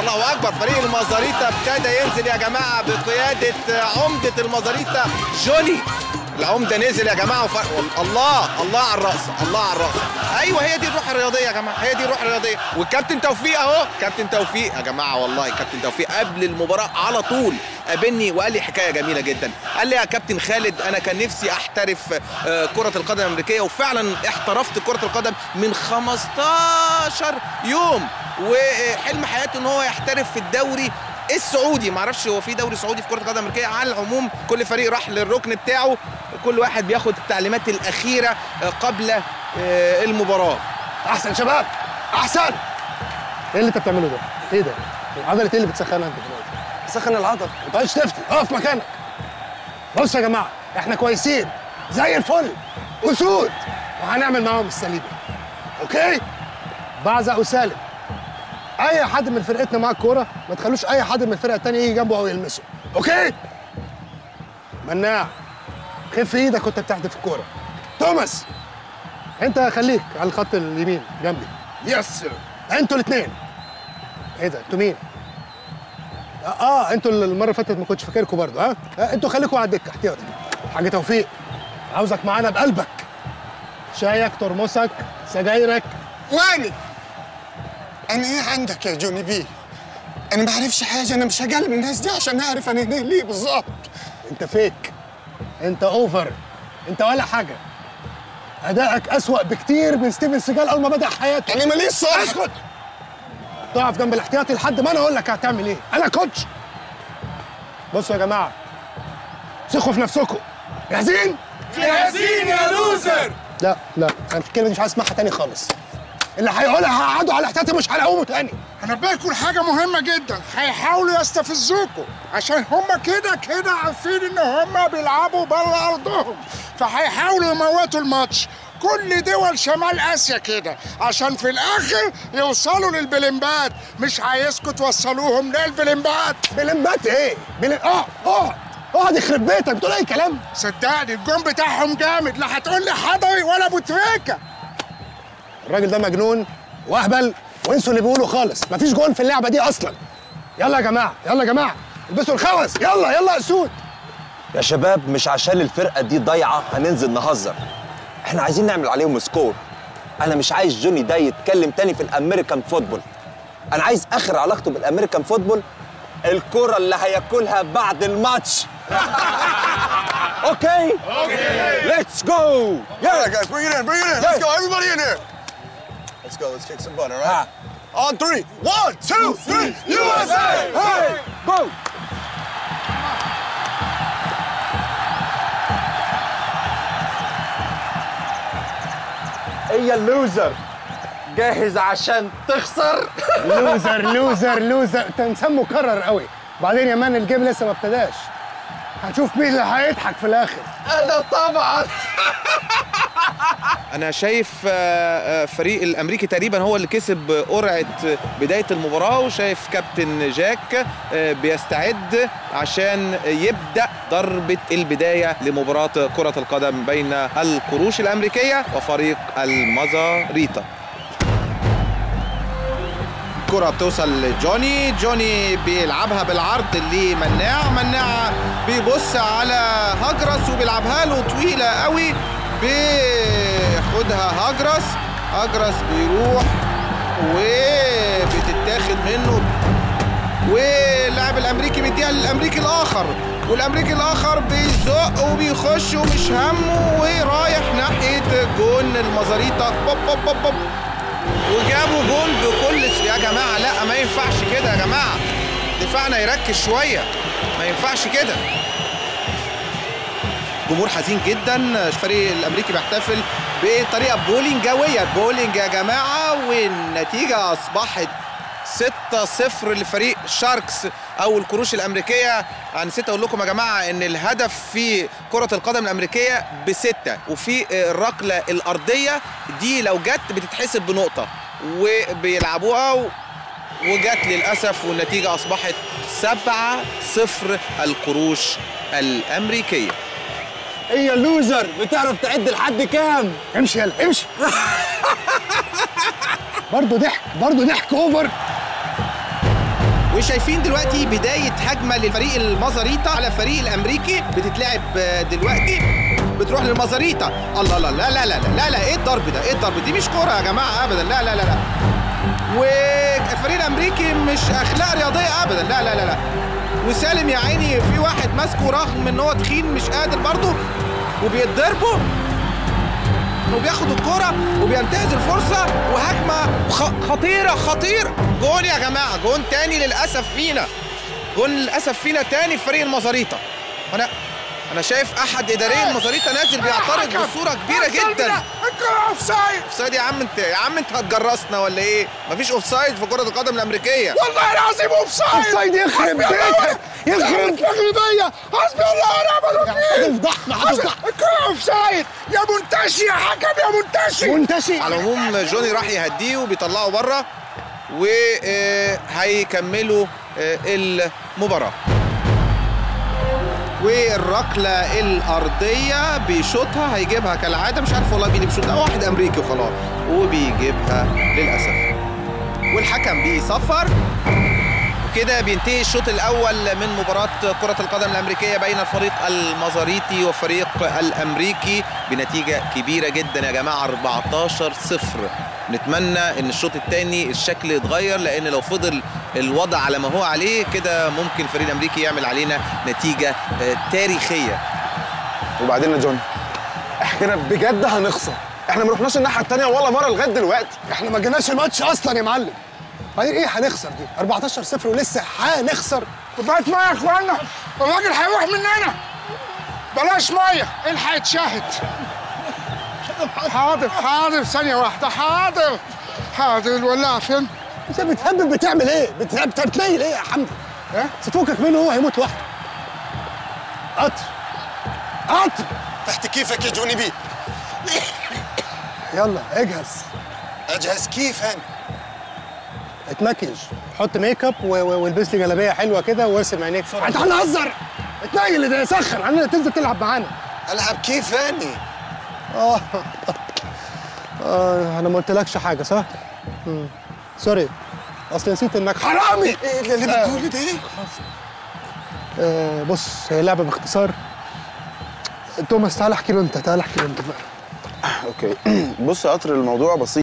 الله اكبر فريق المزاريتا ابتدى ينزل يا جماعه بقياده عمده المزاريتا جوني العمده نزل يا جماعه وفر... الله الله على الراس الله على الراس ايوه هي دي الروح الرياضيه يا جماعه هي دي الروح الرياضيه والكابتن توفيق اهو كابتن توفيق يا جماعه والله كابتن توفيق قبل المباراه على طول قابلني وقال لي حكايه جميله جدا قال لي يا كابتن خالد انا كان نفسي احترف آه، كره القدم الامريكيه وفعلا احترفت كره القدم من 15 يوم وحلم حياته ان هو يحترف في الدوري السعودي معرفش هو في دوري سعودي في كره القدم الامريكيه على العموم كل فريق راح للركن بتاعه كل واحد بياخد التعليمات الاخيره آه، قبل آه، المباراه احسن شباب احسن ايه اللي انت بتعمله ده؟ ايه ده؟ عضله ايه اللي بتسخنها انت دلوقتي؟ سخن العضل ما تقعدش تفتي اقف مكانك بص يا جماعه احنا كويسين زي الفل اسود وهنعمل معاهم الصليبي اوكي بعزق وسالم اي حد من فرقتنا معاه الكوره ما تخلوش اي حد من الفرقه التانيه يجي جنبه او يلمسه اوكي مناع خف ايدك وانت بتحدف الكوره توماس انت خليك على الخط اليمين جنبي يس سير انتوا الاثنين ايه ده انتوا مين اه, آه انتوا اللي المره اللي فاتت ما كنتش فاكركم برضه ها آه انتوا خليكم على الدكه احتياطي حاج توفيق عاوزك معانا بقلبك شايك ترمسك سجايرك واني انا ايه عندك يا جوني بي انا ما بعرفش حاجه انا مش هقلب الناس دي عشان اعرف انا هنا ليه بالظبط انت فيك انت اوفر انت ولا حاجه ادائك اسوأ بكتير من ستيفن سيجال اول ما بدا حياته انا ماليش صح اسكت تقف جنب الاحتياطي لحد ما انا اقول لك هتعمل ايه انا كوتش بصوا يا جماعه ثقوا في نفسكم جاهزين جاهزين يا لوزر لا لا انا الكلمه دي مش عايز اسمعها تاني خالص اللي هيقولها هقعدوا على الاحتياطي مش هلاقوه تاني هنبهكم حاجة مهمة جدا هيحاولوا يستفزوكوا عشان هما كده كده عارفين ان هما بيلعبوا بره ارضهم فهيحاولوا يموتوا الماتش كل دول شمال اسيا كده عشان في الاخر يوصلوا للبلمبات مش عايزكم توصلوهم للبلمبات بلمبات ايه؟ بلم... اه اقعد اقعد يخرب بيتك بتقول اي كلام صدقني الجون بتاعهم جامد لا هتقول لي حضري ولا ابو تريكه الراجل ده مجنون واهبل وانسوا اللي بيقولوا خالص مفيش جون في اللعبه دي اصلا يلا يا جماعه يلا يا جماعه البسوا الخوذ يلا يلا يا اسود يا شباب مش عشان الفرقة دي ضايعة هننزل نهزر احنا عايزين نعمل عليهم سكور انا مش عايز جوني ده يتكلم تاني في الامريكان فوتبول انا عايز اخر علاقته بالامريكان فوتبول الكرة اللي هياكلها بعد الماتش اوكي اوكي ليتس جو All right, guys, bring it in, bring it in. Let's go, everybody in here. Let's go, let's kick some butt, all right? On three. One, two, three. USA! Hey! جو هي اللوزر جاهز عشان تخسر لوزر لوزر لوزر انت انسان مكرر قوي بعدين يا مان الجيم لسه ما ابتداش هنشوف مين اللي هيضحك في الاخر انا طبعا انا شايف آه، آه، فريق الامريكي تقريبا هو اللي كسب قرعه بدايه المباراه وشايف كابتن جاك آه، بيستعد عشان يبدا ضربه البدايه لمباراه كره القدم بين القروش الامريكيه وفريق المزاريتا الكرة بتوصل لجوني جوني بيلعبها بالعرض لمناع مناع بيبص على هجرس وبيلعبها له طويلة قوي بياخدها هجرس هجرس بيروح وبتتاخد منه واللاعب الامريكي بيديها للامريكي الاخر والامريكي الاخر بيزق وبيخش ومش همه ورايح ناحيه جون المزاريطه بوب بوب بوب بوب وجابوا جون بكل س- يا جماعه لا ما ينفعش كده يا جماعه دفاعنا يركز شويه ما ينفعش كده جمهور حزين جدا الفريق الامريكي بيحتفل بطريقه بولينجاويه بولينج يا جماعه والنتيجه اصبحت 6-0 لفريق شاركس او القروش الامريكيه انا نسيت اقول لكم يا جماعه ان الهدف في كره القدم الامريكيه بسته وفي الركله الارضيه دي لو جت بتتحسب بنقطه وبيلعبوها و... وجت للاسف والنتيجه اصبحت 7-0 القروش الامريكيه هي اللوزر بتعرف تعد لحد كام امشي يلا امشي برضه ضحك برضه ضحك اوفر وشايفين دلوقتي بداية هجمة للفريق المزاريطة على الفريق الأمريكي بتتلعب آه، دلوقتي بتروح للمزاريطة الله لا لا لا لا لا لا ايه الضرب ده ايه الضرب دي مش كورة يا جماعة ابدا لا لا لا لا والفريق الامريكي مش اخلاق رياضيه ابدا لا لا لا لا وسالم يا عيني في واحد ماسكه رغم ان هو تخين مش قادر برضه وبيتضربوا وبياخد الكرة وبينتهز الفرصة وهجمة خ- خطيرة خطيرة جون يا جماعة جون تاني للأسف فينا جون للأسف فينا تاني في فريق المزاريطة أنا أنا شايف أحد إداري المزاريطة نازل بيعترض بصورة كبيرة جدا الكرة اوف سايد اوفسايد يا عم انت يا عم انت هتجرسنا ولا ايه؟ مفيش اوفسايد في كرة القدم الأمريكية والله العظيم اوف سايد اوفسايد يخرب بيتك يخرب مغربية حسبي الله ونعم الوكيل هتفضحنا هتفضحنا الكرة اوف سايد يا منتشي يا حكم يا منتشي منتشي على العموم جوني راح يهديه وبيطلعه بره وهيكملوا المباراة والركلة الأرضية بيشوطها هيجيبها كالعادة مش عارف والله مين اللي بيشوطها واحد أمريكي وخلاص وبيجيبها للأسف والحكم بيصفر وكده بينتهي الشوط الاول من مباراه كره القدم الامريكيه بين الفريق المزاريطي والفريق الامريكي بنتيجه كبيره جدا يا جماعه 14 0 نتمنى ان الشوط الثاني الشكل يتغير لان لو فضل الوضع على ما هو عليه كده ممكن الفريق الامريكي يعمل علينا نتيجه آه، تاريخيه وبعدين يا جوني احنا بجد هنخسر احنا ما رحناش الناحيه الثانيه ولا مره لغايه دلوقتي احنا ما جيناش الماتش اصلا يا معلم بعدين ايه هنخسر دي 14 0 ولسه هنخسر كوباية مية يا اخوانا الراجل هيروح مننا بلاش مية الحق يتشاهد حاضر حاضر ثانية واحدة حاضر حاضر الولاعة فين؟ انت بتهبب بتعمل ايه؟ بت- بت- بتنيل ايه يا حمدي؟ ها؟ ستفكك منه هو هيموت لوحده قطر قطر تحت كيفك يا جوني بي يلا اجهز اجهز كيف هاني اتمكج حط ميك اب و- و- والبس لي جلابيه حلوه كده وارسم عينيك انت هنهزر اتنيل ده سخن عندنا تنزل تلعب معانا العب كيف هاني اه اه انا ما قلتلكش حاجه صح؟ مم. سوري اصل نسيت انك حرامي ايه اللي بتقوله ده آه بص هي لعبه باختصار توماس تعالى احكي له انت تعالى احكي له انت بقى اوكي بص يا قطر الموضوع بسيط